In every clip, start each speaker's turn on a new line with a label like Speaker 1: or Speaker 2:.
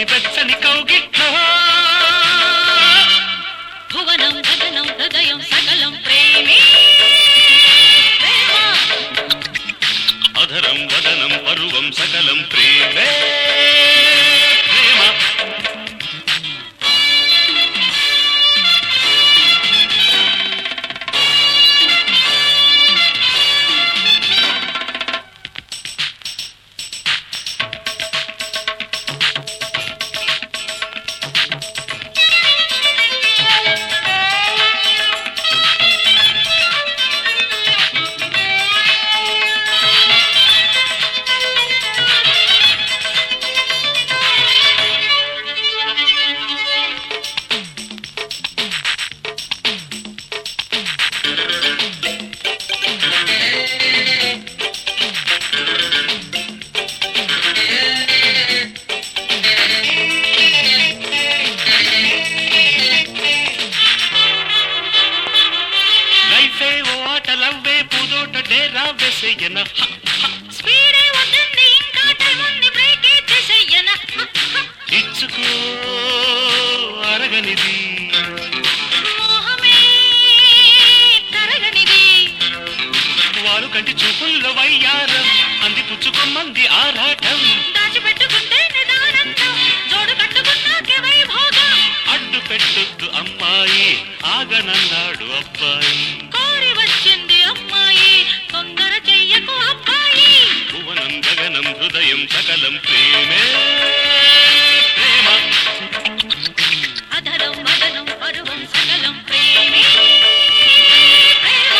Speaker 1: మెత్తని వెచ్చని కౌగిట్లో
Speaker 2: భువనం గగనం హృదయం సకలం ప్రేమే ప్రేమ
Speaker 1: అధరం వదనం పరువం సకలం ప్రేమే ప్రేమ లైఫే ఓ ఆట లవ్వే పూదోట డేరా వెసయ్యన
Speaker 2: స్పీడే వద్దండి ఇంకా టైం ఉంది బ్రేకే చేసేయన
Speaker 1: ఇచ్చుకో అరగనిది
Speaker 2: మోహమే తరగనిది
Speaker 1: వారు కంటి చూపుల్లో వయ్యారం అంది పుచ్చుకొమ్మంది ఆరాటం
Speaker 2: దాచిపెట్టుకుంటే నిదానంతం జోడు కట్టుకున్నాకే వైభోగం
Speaker 1: అడ్డు పెట్టొద్దు అమ్మాయి ఆగనన్నాడు అబ్బాయి
Speaker 2: కోరి వచ్చింది అమ్మాయి తొందర చెయ్యకు అబ్బాయి
Speaker 1: భువనం గగనం హృదయం సకలం ప్రేమే ప్రేమ
Speaker 2: అధరం మదనం పరువం సకలం ప్రేమే ప్రేమ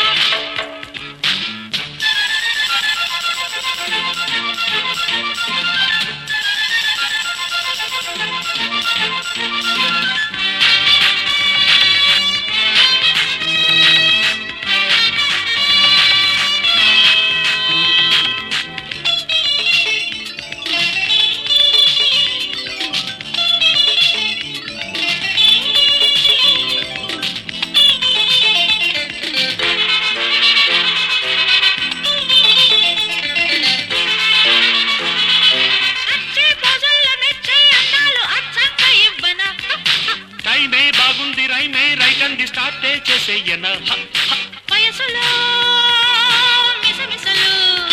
Speaker 2: అచ్చే పోజుల్లో మెచ్చే అందాలు అచ్చంగా ఇవ్వనా
Speaker 1: టైమే బాగుంది రైమే రైట్ అండి స్టార్ట్ చేసేయన
Speaker 2: వయసులో మిసమిసలు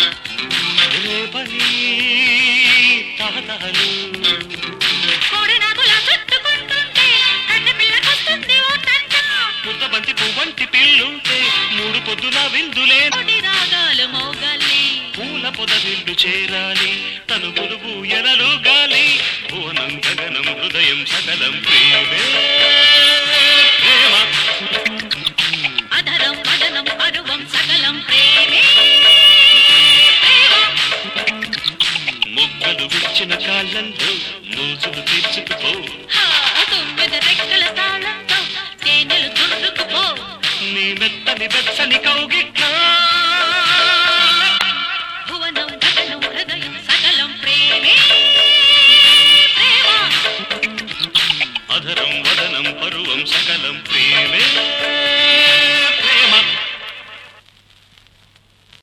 Speaker 1: రేపని తహతహలు
Speaker 2: కోడి నాగులా చుట్టుకుంటుంటే కన్నె పిల్లకొస్తుంది ఓ తంట
Speaker 1: ముద్ద బంతి పువ్వంటి పిల్లుంటే మూడు పొద్దుల విందులే
Speaker 2: కోడి రాగాలు మోగాలి
Speaker 1: పూల పొద నిండు చేరాలి తనుగులు పూయలలు గాలి భువనం గగనం హృదయం సకలం ప్రేమే ప్రేమ
Speaker 2: అధరం మదనం అరువం సకలం ప్రేమే ప్రేమ
Speaker 1: మొగ్గలు విచ్చిన కాళ్ళంలో మోజులు తీర్చుకుపో
Speaker 2: హా, తొమ్మిది రెక్కల తాళంతో తేనెలు దుర్రుకుపో
Speaker 1: నీ మెత్తని వెచ్చని కౌగిట్లో
Speaker 2: భువనం గగనం హృదయం సకలం ప్రేమే ప్రేమ
Speaker 1: అధరం వదనం పరువం సకలం ప్రేమే